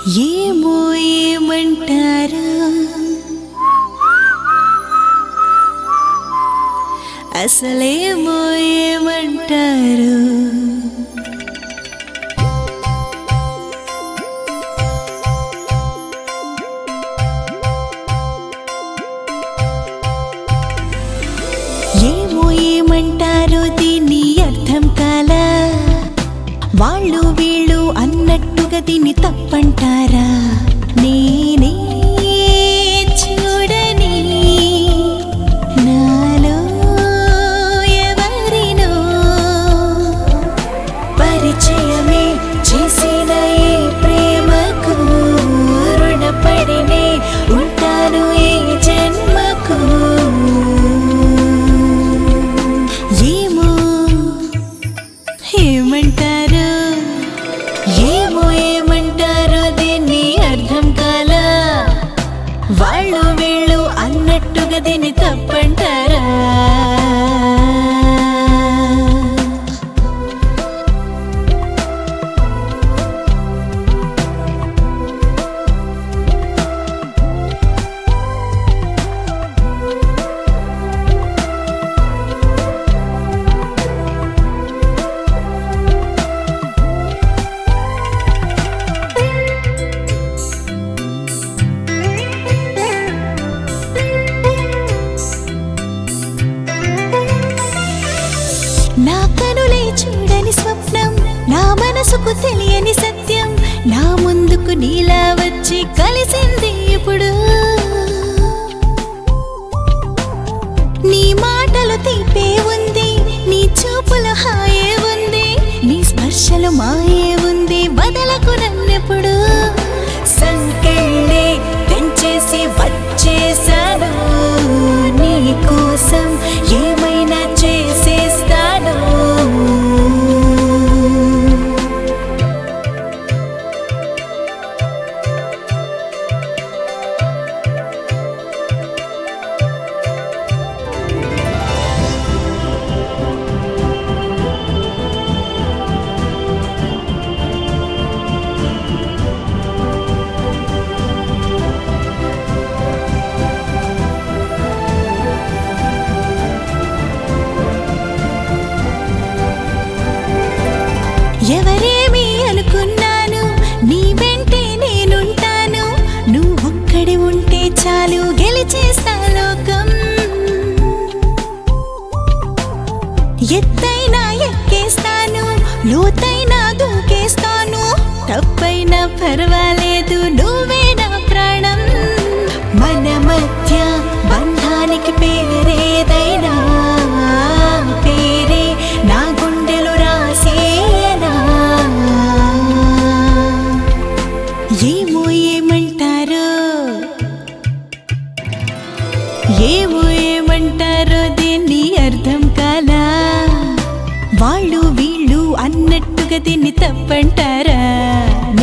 ఏమో ఏమంటారు అసలేమో ఏమంటారు ఏమో ఏమంటారో దీన్ని అర్థం కాలా వాళ్ళు వీళ్ళు అన్నట్టుగా దీన్ని తప్పంటారా నేనే చూడని నాలో ఎవరినో పరిచయమే చేసిన ఈ ప్రేమకు రుణపడినే ఉంటాను ఈ జన్మకు ఏమో ఏమంటారు ఏమో ఏమంటారో దీన్ని అర్థం కాలా వాళ్ళు వీళ్ళు అన్నట్టుగా దీన్ని తప్పంటారా నా కనులే చూడని స్వప్నం నా మనసుకు తెలియని సత్యం నా ముందుకు నీలా వచ్చి కలిసింది ఇప్పుడు నీ మాటలు తీపే ఉంది నీ చూపులు హాయే ఉంది నీ స్పర్శలు మాయే ఉంది వదలకు నన్నెప్పుడు సంకెళ్ళే తెంచేసి వచ్చేసాను నీ కోసం ఏమైనా చేసేస్తాను ఎవరేమి అనుకున్నాను నీ వెంటే నేనుంటాను నువ్వు ఒక్కడి ఉంటే చాలు గెలిచేస్తా లోకం ఎత్తైనా ఎక్కేస్తాను లోతైనా దూకేస్తాను తప్పైనా పర్వాలేదు నువ్వే నా ప్రాణం మన మధ్య బంధానికి పేరేదైనా పేరే నా గుండెలు రాసేయనా ఏమో ఏమంటారో ఏమో ఏమంటారో దీన్ని అర్థం కాలా వాళ్ళు వీళ్ళు అన్నట్టుగా దీన్ని తప్పంటారా